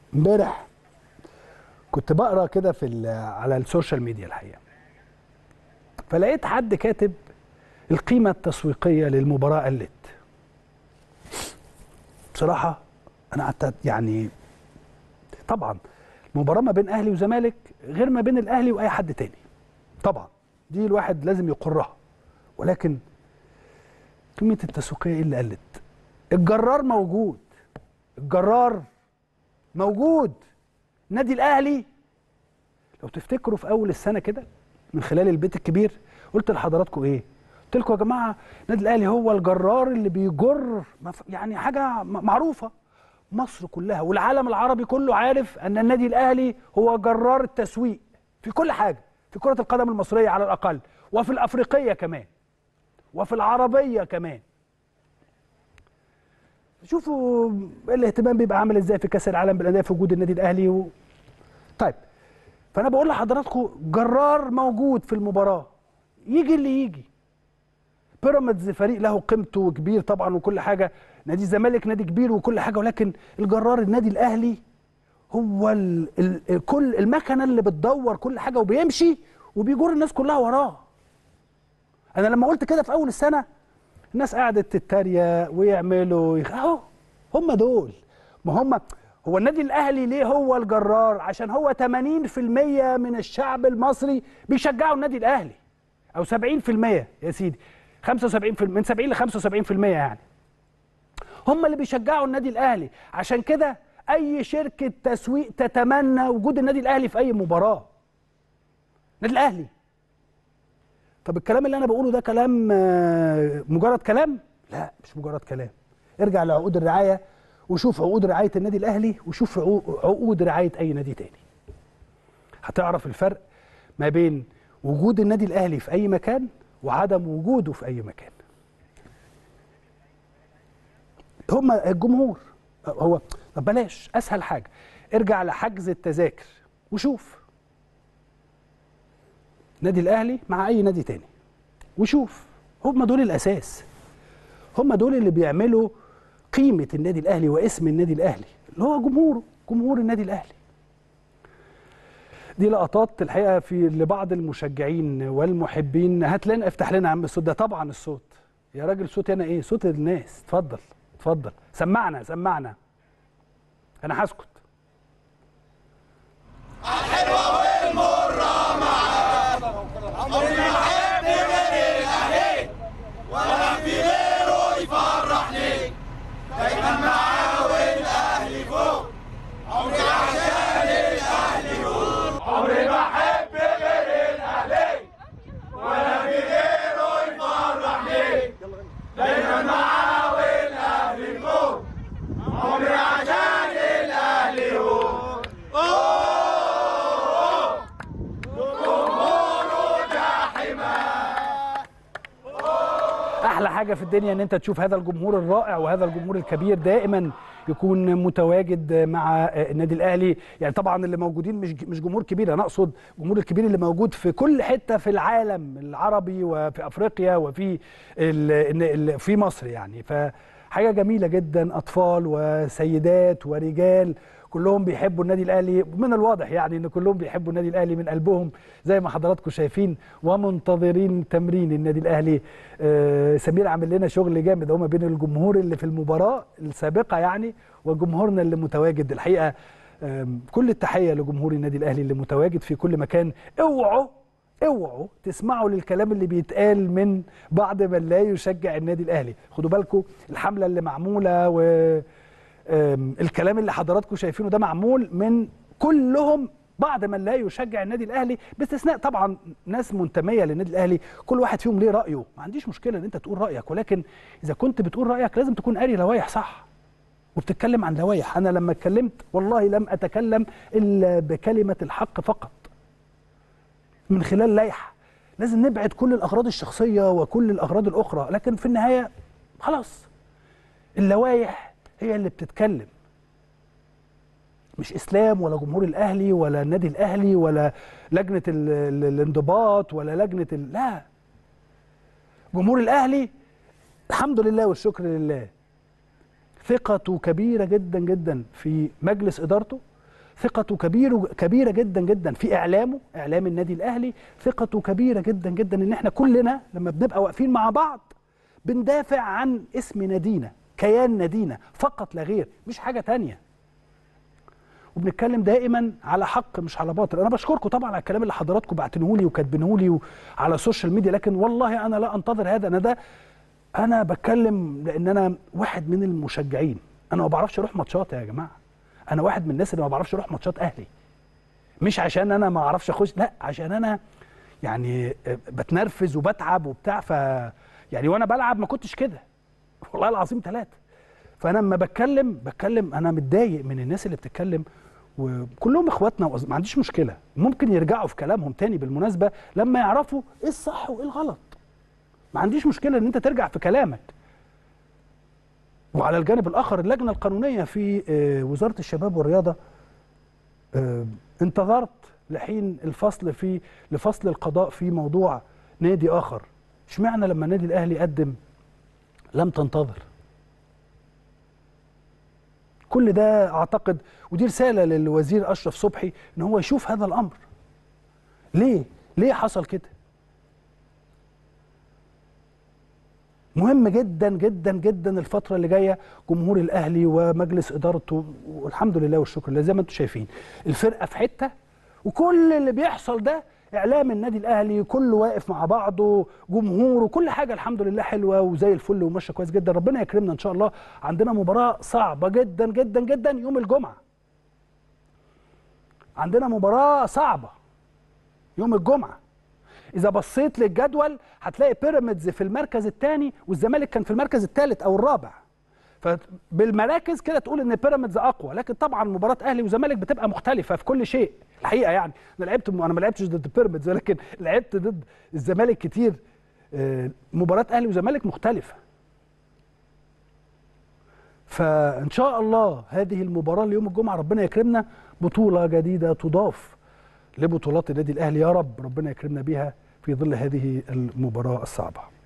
امبارح كنت بقرا كده في ال- على السوشيال ميديا الحقيقه فلقيت حد كاتب القيمه التسويقيه للمباراه قلت بصراحه انا قعدت يعني طبعا المباراه ما بين اهلي وزمالك غير ما بين الاهلي واي حد تاني طبعا دي الواحد لازم يقرها ولكن قيمه التسويقيه ايه اللي قلت الجرار موجود الجرار موجود النادي الاهلي لو تفتكروا في اول السنه كده من خلال البيت الكبير قلت لحضراتكم ايه قلت لكم يا جماعه النادي الاهلي هو الجرار اللي بيجر مف- يعني حاجه م- معروفه مصر كلها والعالم العربي كله عارف ان النادي الاهلي هو جرار التسويق في كل حاجه في كره القدم المصريه على الاقل وفي الافريقيه كمان وفي العربيه كمان شوفوا الاهتمام بيبقى عامل ازاي في كاس العالم بالانديه في وجود النادي الاهلي و... طيب فانا بقول لحضراتكم جرار موجود في المباراه يجي اللي يجي بيراميدز فريق له قيمته كبير طبعا وكل حاجه نادي الزمالك نادي كبير وكل حاجه ولكن الجرار النادي الاهلي هو ال... ال... كل المكنه اللي بتدور كل حاجه وبيمشي وبيجر الناس كلها وراه انا لما قلت كده في اول السنه الناس قعدت تتريق ويعملوا يخ... اهو هم دول ما هم هو النادي الاهلي ليه هو الجرار عشان هو 80% من الشعب المصري بيشجعوا النادي الاهلي او 70% يا سيدي 75% من 70 ل 75% يعني هم اللي بيشجعوا النادي الاهلي عشان كده اي شركه تسويق تتمنى وجود النادي الاهلي في اي مباراه النادي الاهلي طب الكلام اللي انا بقوله ده كلام آه، مجرد كلام لا مش مجرد كلام ارجع لعقود الرعايه وشوف عقود رعايه النادي الاهلي وشوف عقو- عقود رعايه اي نادي تاني هتعرف الفرق ما بين وجود النادي الاهلي في اي مكان وعدم وجوده في اي مكان هم الجمهور هو طب بلاش اسهل حاجه ارجع لحجز التذاكر وشوف نادي الاهلي مع اي نادي تاني وشوف هم دول الاساس هم دول اللي بيعملوا قيمه النادي الاهلي واسم النادي الاهلي اللي هو جمهوره جمهور النادي الاهلي دي لقطات الحقيقه في لبعض المشجعين والمحبين هات لنا افتح لنا يا عم الصوت ده طبعا الصوت يا راجل صوتي انا ايه صوت الناس اتفضل اتفضل سمعنا سمعنا انا هسكت احلى حاجه في الدنيا ان انت تشوف هذا الجمهور الرائع وهذا الجمهور الكبير دائما يكون متواجد مع النادي الاهلي يعني طبعا اللي موجودين مش مش جمهور كبير انا اقصد الجمهور الكبير اللي موجود في كل حته في العالم العربي وفي افريقيا وفي ال- ال- في مصر يعني فحاجه جميله جدا اطفال وسيدات ورجال كلهم بيحبوا النادي الاهلي من الواضح يعني ان كلهم بيحبوا النادي الاهلي من قلبهم زي ما حضراتكم شايفين ومنتظرين تمرين النادي الاهلي آه، سمير عامل لنا شغل جامد هما بين الجمهور اللي في المباراه السابقه يعني وجمهورنا اللي متواجد الحقيقه آم، كل التحيه لجمهور النادي الاهلي اللي متواجد في كل مكان اوعوا اوعوا تسمعوا للكلام اللي بيتقال من بعض من لا يشجع النادي الاهلي خدوا بالكم الحمله اللي معموله و آم، الكلام اللي حضراتكم شايفينه ده معمول من كلهم بعض من لا يشجع النادي الاهلي باستثناء طبعا ناس منتميه للنادي الاهلي كل واحد فيهم ليه رايه ما عنديش مشكله ان انت تقول رايك ولكن اذا كنت بتقول رايك لازم تكون قاري لوائح صح وبتتكلم عن لوائح انا لما اتكلمت والله لم اتكلم الا بكلمه الحق فقط من خلال لائحه لازم نبعد كل الاغراض الشخصيه وكل الاغراض الاخرى لكن في النهايه خلاص اللوائح هي اللي بتتكلم مش اسلام ولا جمهور الاهلي ولا النادي الاهلي ولا لجنه ال- ال- الانضباط ولا لجنه ال... لا جمهور الاهلي الحمد لله والشكر لله ثقته كبيره جدا جدا في مجلس ادارته ثقته كبير كبيره جدا جدا في اعلامه اعلام النادي الاهلي ثقته كبيره جدا جدا ان احنا كلنا لما بنبقى واقفين مع بعض بندافع عن اسم نادينا كيان نادينا فقط لا غير مش حاجه تانية وبنتكلم دائما على حق مش على باطل انا بشكركم طبعا على الكلام اللي حضراتكم بعتنوه لي وكاتبينه لي على السوشيال ميديا لكن والله انا لا انتظر هذا انا ده انا بتكلم لان انا واحد من المشجعين انا ما بعرفش اروح ماتشات يا جماعه انا واحد من الناس اللي ما بعرفش اروح ماتشات اهلي مش عشان انا ما اعرفش اخش لا عشان انا يعني بتنرفز وبتعب وبتاع ف يعني وانا بلعب ما كنتش كده والله العظيم ثلاثه فانا لما بتكلم بتكلم انا متضايق من الناس اللي بتتكلم وكلهم اخواتنا وأز... ما عنديش مشكله ممكن يرجعوا في كلامهم تاني بالمناسبه لما يعرفوا ايه الصح وايه الغلط ما عنديش مشكله ان انت ترجع في كلامك وعلى الجانب الاخر اللجنه القانونيه في وزاره الشباب والرياضه انتظرت لحين الفصل في لفصل القضاء في موضوع نادي اخر اشمعنى لما النادي الاهلي قدم لم تنتظر كل ده اعتقد ودي رساله للوزير اشرف صبحي ان هو يشوف هذا الامر ليه ليه حصل كده مهم جدا جدا جدا الفتره اللي جايه جمهور الاهلي ومجلس ادارته والحمد لله والشكر لله زي ما انتم شايفين الفرقه في حته وكل اللي بيحصل ده اعلام النادي الاهلي كله واقف مع بعضه جمهور وكل حاجه الحمد لله حلوه وزي الفل وماشيه كويس جدا ربنا يكرمنا ان شاء الله عندنا مباراه صعبه جدا جدا جدا يوم الجمعه عندنا مباراه صعبه يوم الجمعه اذا بصيت للجدول هتلاقي بيراميدز في المركز الثاني والزمالك كان في المركز الثالث او الرابع فبالمراكز كده تقول ان بيراميدز اقوى لكن طبعا مباراه اهلي وزمالك بتبقى مختلفه في كل شيء الحقيقه يعني انا لعبت انا ما لعبتش ضد بيراميدز ولكن لعبت ضد الزمالك كتير مباراه اهلي وزمالك مختلفه فان شاء الله هذه المباراه ليوم الجمعه ربنا يكرمنا بطوله جديده تضاف لبطولات النادي الاهلي يا رب ربنا يكرمنا بيها في ظل هذه المباراه الصعبه